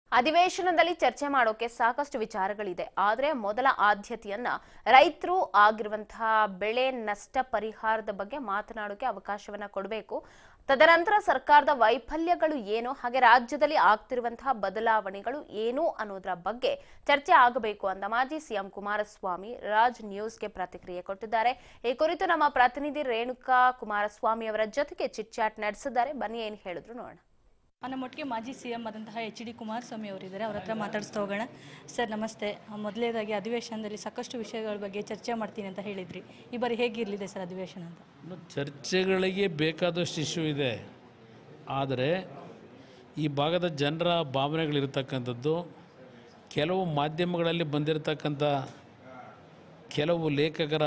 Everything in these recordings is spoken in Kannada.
ಅಧಿವೇಶನದಲ್ಲಿ ಚರ್ಚೆ ಮಾಡೋಕೆ ಸಾಕಷ್ಟು ವಿಚಾರಗಳಿದೆ ಆದರೆ ಮೊದಲ ಆದ್ಯತೆಯನ್ನ ರೈತರು ಆಗಿರುವಂತಹ ಬೆಳೆ ನಷ್ಟ ಪರಿಹಾರದ ಬಗ್ಗೆ ಮಾತನಾಡೋಕೆ ಅವಕಾಶವನ್ನ ಕೊಡಬೇಕು ತದನಂತರ ಸರ್ಕಾರದ ವೈಫಲ್ಯಗಳು ಏನು ಹಾಗೆ ರಾಜ್ಯದಲ್ಲಿ ಆಗ್ತಿರುವಂತಹ ಬದಲಾವಣೆಗಳು ಏನು ಅನ್ನೋದರ ಬಗ್ಗೆ ಚರ್ಚೆ ಆಗಬೇಕು ಅಂತ ಮಾಜಿ ಸಿಎಂ ಕುಮಾರಸ್ವಾಮಿ ರಾಜ್ ನ್ಯೂಸ್ಗೆ ಪ್ರತಿಕ್ರಿಯೆ ಕೊಟ್ಟಿದ್ದಾರೆ ಈ ಕುರಿತು ನಮ್ಮ ಪ್ರತಿನಿಧಿ ರೇಣುಕಾ ಕುಮಾರಸ್ವಾಮಿ ಅವರ ಜೊತೆಗೆ ಚಿಟ್ ಚಾಟ್ ನಡೆಸಿದ್ದಾರೆ ಬನ್ನಿ ಏನು ಹೇಳಿದ್ರು ನೋಡೋಣ ನಮ್ಮೊಟ್ಟಿಗೆ ಮಾಜಿ ಸಿ ಎಂ ಆದಂತಹ ಎಚ್ ಡಿ ಕುಮಾರಸ್ವಾಮಿ ಅವರಿದ್ದಾರೆ ಅವ್ರ ಹತ್ರ ಮಾತಾಡಿಸ್ತಾ ಹೋಗೋಣ ಸರ್ ನಮಸ್ತೆ ಮೊದಲೇದಾಗಿ ಅಧಿವೇಶನದಲ್ಲಿ ಸಾಕಷ್ಟು ವಿಷಯಗಳ ಬಗ್ಗೆ ಚರ್ಚೆ ಮಾಡ್ತೀನಿ ಅಂತ ಹೇಳಿದ್ರಿ ಈ ಬಾರಿ ಹೇಗಿರಲಿದೆ ಸರ್ ಅಧಿವೇಶನ ಅಂತ ಇನ್ನು ಚರ್ಚೆಗಳಿಗೆ ಬೇಕಾದಷ್ಟು ಇಶ್ಯೂ ಇದೆ ಆದರೆ ಈ ಭಾಗದ ಜನರ ಭಾವನೆಗಳಿರ್ತಕ್ಕಂಥದ್ದು ಕೆಲವು ಮಾಧ್ಯಮಗಳಲ್ಲಿ ಬಂದಿರತಕ್ಕಂಥ ಕೆಲವು ಲೇಖಕರ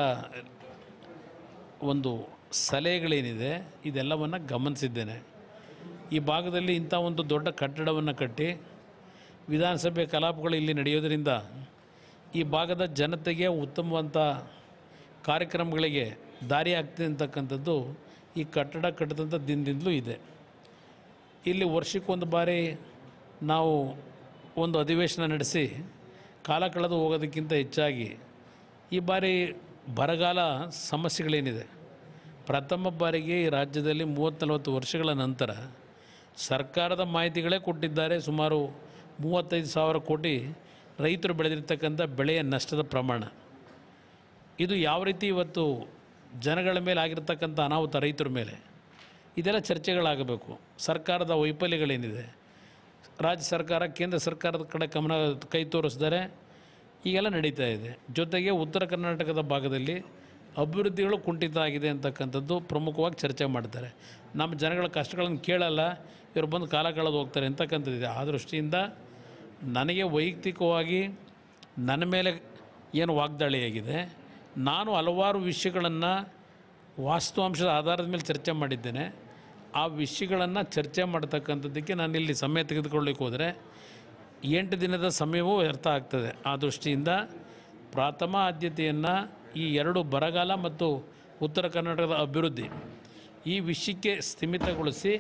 ಒಂದು ಸಲಹೆಗಳೇನಿದೆ ಇದೆಲ್ಲವನ್ನು ಗಮನಿಸಿದ್ದೇನೆ ಈ ಭಾಗದಲ್ಲಿ ಇಂಥ ಒಂದು ದೊಡ್ಡ ಕಟ್ಟಡವನ್ನು ಕಟ್ಟಿ ವಿಧಾನಸಭೆ ಕಲಾಪಗಳು ಇಲ್ಲಿ ನಡೆಯೋದರಿಂದ ಈ ಭಾಗದ ಜನತೆಗೆ ಉತ್ತಮವಂಥ ಕಾರ್ಯಕ್ರಮಗಳಿಗೆ ದಾರಿ ಆಗ್ತದೆ ಅಂತಕ್ಕಂಥದ್ದು ಈ ಕಟ್ಟಡ ಕಟ್ಟಿದಂಥ ದಿನದಿಂದಲೂ ಇದೆ ಇಲ್ಲಿ ವರ್ಷಕ್ಕೊಂದು ಬಾರಿ ನಾವು ಒಂದು ಅಧಿವೇಶನ ನಡೆಸಿ ಕಾಲ ಕಳೆದು ಹೋಗೋದಕ್ಕಿಂತ ಹೆಚ್ಚಾಗಿ ಈ ಬಾರಿ ಬರಗಾಲ ಸಮಸ್ಯೆಗಳೇನಿದೆ ಪ್ರಥಮ ಬಾರಿಗೆ ಈ ರಾಜ್ಯದಲ್ಲಿ ಮೂವತ್ತು ನಲವತ್ತು ವರ್ಷಗಳ ನಂತರ ಸರ್ಕಾರದ ಮಾಹಿತಿಗಳೇ ಕೊಟ್ಟಿದ್ದಾರೆ ಸುಮಾರು ಮೂವತ್ತೈದು ಸಾವಿರ ಕೋಟಿ ರೈತರು ಬೆಳೆದಿರ್ತಕ್ಕಂಥ ಬೆಳೆಯ ನಷ್ಟದ ಪ್ರಮಾಣ ಇದು ಯಾವ ರೀತಿ ಇವತ್ತು ಜನಗಳ ಮೇಲೆ ಆಗಿರ್ತಕ್ಕಂಥ ಅನಾಹುತ ರೈತರ ಮೇಲೆ ಇದೆಲ್ಲ ಚರ್ಚೆಗಳಾಗಬೇಕು ಸರ್ಕಾರದ ವೈಫಲ್ಯಗಳೇನಿದೆ ರಾಜ್ಯ ಸರ್ಕಾರ ಕೇಂದ್ರ ಸರ್ಕಾರದ ಕಡೆ ಗಮನ ಕೈ ತೋರಿಸಿದರೆ ಈಗೆಲ್ಲ ನಡೀತಾ ಇದೆ ಜೊತೆಗೆ ಉತ್ತರ ಕರ್ನಾಟಕದ ಭಾಗದಲ್ಲಿ ಅಭಿವೃದ್ಧಿಗಳು ಕುಂಠಿತ ಆಗಿದೆ ಅಂತಕ್ಕಂಥದ್ದು ಪ್ರಮುಖವಾಗಿ ಚರ್ಚೆ ಮಾಡ್ತಾರೆ ನಮ್ಮ ಜನಗಳ ಕಷ್ಟಗಳನ್ನು ಕೇಳಲ್ಲ ಇವರು ಬಂದು ಕಾಲ ಕಳೆದು ಹೋಗ್ತಾರೆ ಅಂತಕ್ಕಂಥದ್ದಿದೆ ಆ ದೃಷ್ಟಿಯಿಂದ ನನಗೆ ವೈಯಕ್ತಿಕವಾಗಿ ನನ್ನ ಮೇಲೆ ಏನು ವಾಗ್ದಾಳಿಯಾಗಿದೆ ನಾನು ಹಲವಾರು ವಿಷಯಗಳನ್ನು ವಾಸ್ತವಾಂಶದ ಆಧಾರದ ಮೇಲೆ ಚರ್ಚೆ ಮಾಡಿದ್ದೇನೆ ಆ ವಿಷಯಗಳನ್ನು ಚರ್ಚೆ ಮಾಡ್ತಕ್ಕಂಥದ್ದಕ್ಕೆ ನಾನು ಇಲ್ಲಿ ಸಮಯ ತೆಗೆದುಕೊಳ್ಳಿಕ್ಕೆ ಹೋದರೆ ಎಂಟು ದಿನದ ಸಮಯವೂ ವ್ಯರ್ಥ ಆಗ್ತದೆ ಆ ದೃಷ್ಟಿಯಿಂದ ಪ್ರಥಮ ಆದ್ಯತೆಯನ್ನು ಈ ಎರಡು ಬರಗಾಲ ಮತ್ತು ಉತ್ತರ ಕರ್ನಾಟಕದ ಅಭಿವೃದ್ಧಿ ಈ ವಿಷಯಕ್ಕೆ ಸ್ಥಿಮಿತಗೊಳಿಸಿ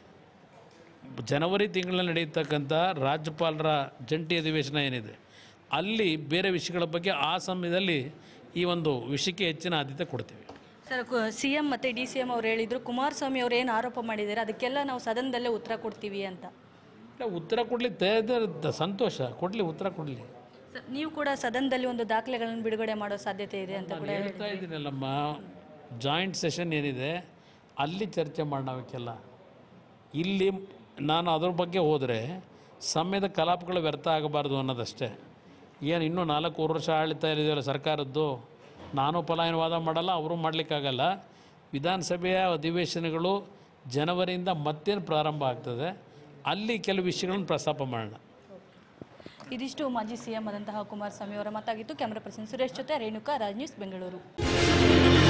ಜನವರಿ ತಿಂಗಳಲ್ಲಿ ನಡೆಯತಕ್ಕಂಥ ರಾಜ್ಯಪಾಲರ ಜಂಟಿ ಅಧಿವೇಶನ ಏನಿದೆ ಅಲ್ಲಿ ಬೇರೆ ವಿಷಯಗಳ ಬಗ್ಗೆ ಆ ಸಮಯದಲ್ಲಿ ಈ ಒಂದು ವಿಷಯಕ್ಕೆ ಹೆಚ್ಚಿನ ಆದ್ಯತೆ ಕೊಡ್ತೀವಿ ಸರ್ ಸಿ ಎಂ ಮತ್ತು ಡಿ ಸಿ ಎಂ ಅವ್ರು ಹೇಳಿದರು ಕುಮಾರಸ್ವಾಮಿ ಅವ್ರು ಏನು ಆರೋಪ ಮಾಡಿದ್ದಾರೆ ಅದಕ್ಕೆಲ್ಲ ನಾವು ಸದನದಲ್ಲೇ ಉತ್ತರ ಕೊಡ್ತೀವಿ ಅಂತ ಇಲ್ಲ ಉತ್ತರ ಕೊಡಲಿ ತಯಾರ ಸಂತೋಷ ಕೊಡಲಿ ಉತ್ತರ ಕೊಡಲಿ ಸರ್ ನೀವು ಕೂಡ ಸದನದಲ್ಲಿ ಒಂದು ದಾಖಲೆಗಳನ್ನು ಬಿಡುಗಡೆ ಮಾಡೋ ಸಾಧ್ಯತೆ ಇದೆ ಅಂತ ಕೂಡ ನಾನು ಹೇಳ್ತಾ ಇದ್ದೀನಲ್ಲಮ್ಮ ಜಾಯಿಂಟ್ ಸೆಷನ್ ಏನಿದೆ ಅಲ್ಲಿ ಚರ್ಚೆ ಮಾಡೋಣ ಅವಕ್ಕೆಲ್ಲ ಇಲ್ಲಿ ನಾನು ಅದ್ರ ಬಗ್ಗೆ ಹೋದರೆ ಸಮಯದ ಕಲಾಪಗಳು ವ್ಯರ್ಥ ಆಗಬಾರ್ದು ಅನ್ನೋದಷ್ಟೇ ಏನು ಇನ್ನೂ ನಾಲ್ಕು ವರ್ಷ ಆಳ್ತಾ ಇರೋದಿಲ್ಲ ಸರ್ಕಾರದ್ದು ನಾನು ಪಲಾಯನವಾದ ಮಾಡಲ್ಲ ಅವರು ಮಾಡಲಿಕ್ಕಾಗಲ್ಲ ವಿಧಾನಸಭೆಯ ಅಧಿವೇಶನಗಳು ಜನವರಿಯಿಂದ ಮತ್ತೇನು ಪ್ರಾರಂಭ ಆಗ್ತದೆ ಅಲ್ಲಿ ಕೆಲವು ವಿಷಯಗಳನ್ನು ಪ್ರಸ್ತಾಪ ಮಾಡೋಣ ಇದಿಷ್ಟು ಮಾಜಿ ಸಿ ಎಂ ಆದಂತಹ ಕುಮಾರಸ್ವಾಮಿ ಅವರ ಮಾತಾಗಿತ್ತು ಕ್ಯಾಮರಾ ಪರ್ಸನ್ ಸುರೇಶ್ ಜೊತೆ ರೇಣುಕಾ ರಾಜ್ ನ್ಯೂಸ್ ಬೆಂಗಳೂರು